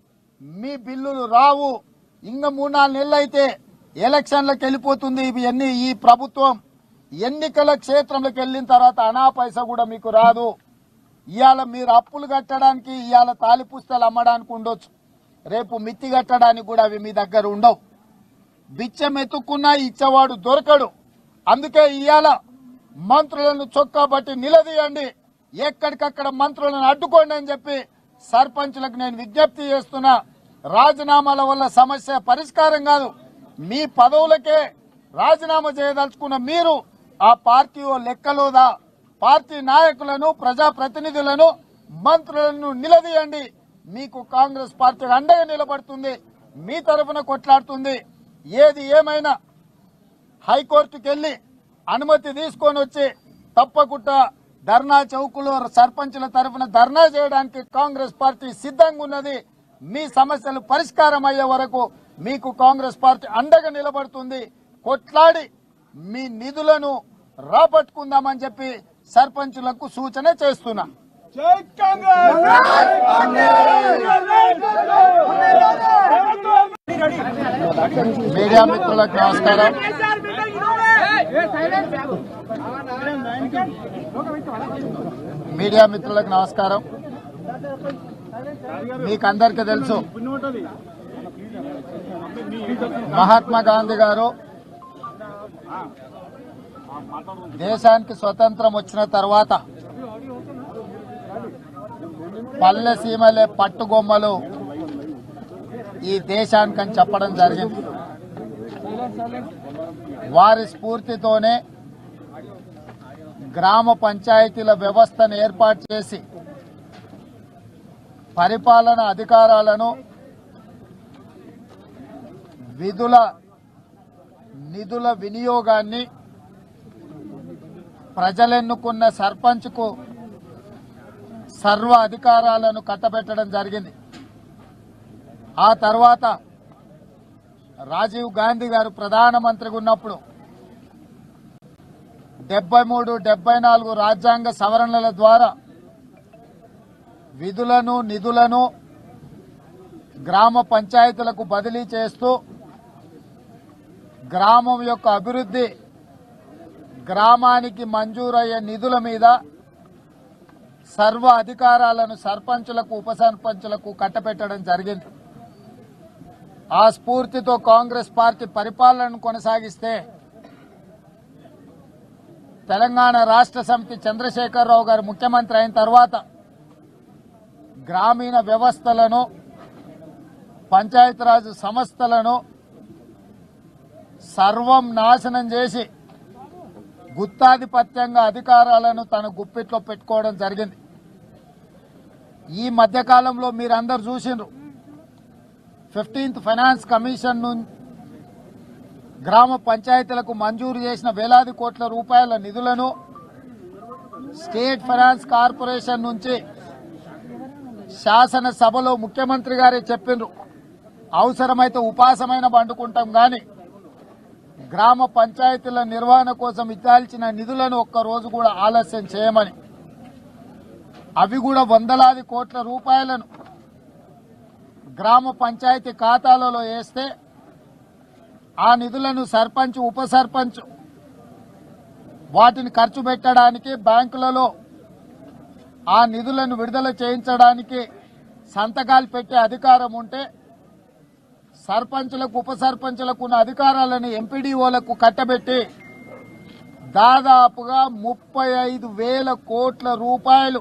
మీ బిల్లులు రావు ఇంకా మూడు నాలుగు నెలలు అయితే ఎలక్షన్లకు వెళ్ళిపోతుంది ఇవి ఎన్ని ఈ ప్రభుత్వం ఎన్నికల క్షేత్రంలోకి వెళ్ళిన తర్వాత అనా పైసా కూడా మీకు రాదు ఇవాళ మీరు అప్పులు కట్టడానికి ఇవాళ తాలి పుస్తకాలు అమ్మడానికి ఉండొచ్చు రేపు మిత్తి కట్టడానికి కూడా అవి మీ దగ్గర ఉండవు బిచ్చం ఎత్తుకున్నా ఇచ్చేవాడు దొరకడు అందుకే ఇవాళ మంత్రులను చొక్కా బట్టి నిలదీయండి ఎక్కడికక్కడ మంత్రులను అడ్డుకోండి అని చెప్పి సర్పంచులకు నేను విజ్ఞప్తి చేస్తున్నా రాజీనామాల వల్ల సమస్య పరిష్కారం కాదు మీ పదవులకే రాజీనామా చేయదలుచుకున్న మీరు ఆ పార్టీ ఓ లెక్కలోదా పార్టీ నాయకులను ప్రజాప్రతినిధులను మంత్రులను నిలదీయండి మీకు కాంగ్రెస్ పార్టీ అండగా నిలబడుతుంది మీ తరఫున కొట్లాడుతుంది ఏది ఏమైనా హైకోర్టుకి వెళ్లి అనుమతి తీసుకొని వచ్చి తప్పకుండా ధర్నా చౌకులో సర్పంచుల తరఫున ధర్నా చేయడానికి కాంగ్రెస్ పార్టీ సిద్ధంగా ఉన్నది మీ సమస్యలు పరిష్కారం అయ్యే వరకు మీకు కాంగ్రెస్ పార్టీ అండగా నిలబడుతుంది కొట్లాడి మీ నిధులను రాబట్టుకుందామని చెప్పి సర్పంచులకు సూచన చేస్తున్నా మీడియా మిత్రులకు నమస్కారం మీడియా మిత్రులకు నమస్కారం మీకు అందరికీ తెలుసు మహాత్మా గాంధీ గారు దేశానికి స్వతంత్రం వచ్చిన తర్వాత పల్లె సీమలే పట్టుగొమ్మలు ఈ దేశానికి అని చెప్పడం జరిగింది వారి స్ఫూర్తితోనే గ్రామ పంచాయతీల వ్యవస్థను ఏర్పాటు చేసి పరిపాలన అధికారాలను విధుల నిధుల వినియోగాన్ని ప్రజలెన్నుకున్న సర్పంచ్కు సర్వ అధికారాలను కట్టబెట్టడం జరిగింది ఆ తర్వాత రాజీవ్ గాంధీ గారు ప్రధానమంత్రిగా ఉన్నప్పుడు డెబ్బై మూడు డెబ్బై నాలుగు రాజ్యాంగ సవరణల ద్వారా విధులను నిధులను గ్రామ పంచాయతీలకు బదిలీ చేస్తూ గ్రామం యొక్క అభివృద్ధి గ్రామానికి మంజూరయ్యే నిధుల మీద సర్వ అధికారాలను సర్పంచులకు ఉప సర్పంచులకు కట్టబెట్టడం జరిగింది ఆ స్ఫూర్తితో కాంగ్రెస్ పార్టీ పరిపాలనను కొనసాగిస్తే తెలంగాణ రాష్ట్ర సమితి చంద్రశేఖరరావు గారు ముఖ్యమంత్రి అయిన తర్వాత గ్రామీణ వ్యవస్థలను పంచాయతీరాజ్ సంస్థలను సర్వం నాశనం చేసి గుత్తాధిపత్యంగా అధికారాలను తన గుప్పిట్లో పెట్టుకోవడం జరిగింది ఈ మధ్యకాలంలో మీరందరూ చూసిండ్రు ఫిఫ్టీన్త్ ఫైనాన్స్ కమిషన్ ను గ్రామ పంచాయతీలకు మంజూరు చేసిన వేలాది కోట్ల రూపాయల నిధులను స్టేట్ ఫైనాన్స్ కార్పొరేషన్ నుంచి శాసనసభలో ముఖ్యమంత్రి గారే చెప్పిండ్రు అవసరమైతే ఉపాసమైన పండుకుంటాం గాని గ్రామ పంచాయతీల నిర్వహణ కోసం ఇచ్చాల్సిన నిధులను ఒక్క రోజు కూడా ఆలస్యం చేయమని అవి కూడా వందలాది కోట్ల రూపాయలను గ్రామ పంచాయతీ ఖాతాలలో వేస్తే ఆ నిధులను సర్పంచ్ ఉప సర్పంచ్ వాటిని ఖర్చు పెట్టడానికి బ్యాంకులలో ఆ నిధులను విడుదల చేయించడానికి సంతకాలు పెట్టే అధికారం ఉంటే సర్పంచులకు ఉప సర్పంచులకు ఉన్న అధికారాలను ఎంపీడీఓలకు కట్టబెట్టి దాదాపుగా ముప్పై ఐదు వేల కోట్ల రూపాయలు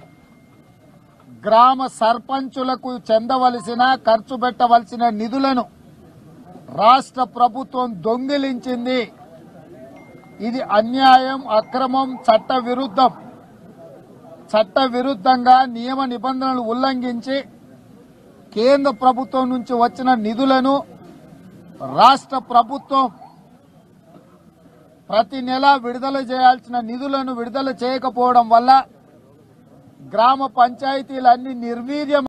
గ్రామ సర్పంచులకు చెందవలసిన ఖర్చు పెట్టవలసిన నిధులను రాష్ట్ర ప్రభుత్వం దొంగిలించింది ఇది అన్యాయం అక్రమం చట్ట విరుద్ధం చట్ట విరుద్ధంగా నియమ నిబంధనలు ఉల్లంఘించి కేంద్ర ప్రభుత్వం నుంచి వచ్చిన నిధులను రాష్ట్ర ప్రభుత్వం ప్రతి నెల విడుదల చేయాల్సిన నిధులను విడుదల చేయకపోవడం వల్ల గ్రామ పంచాయతీలన్నీ నిర్వీర్యం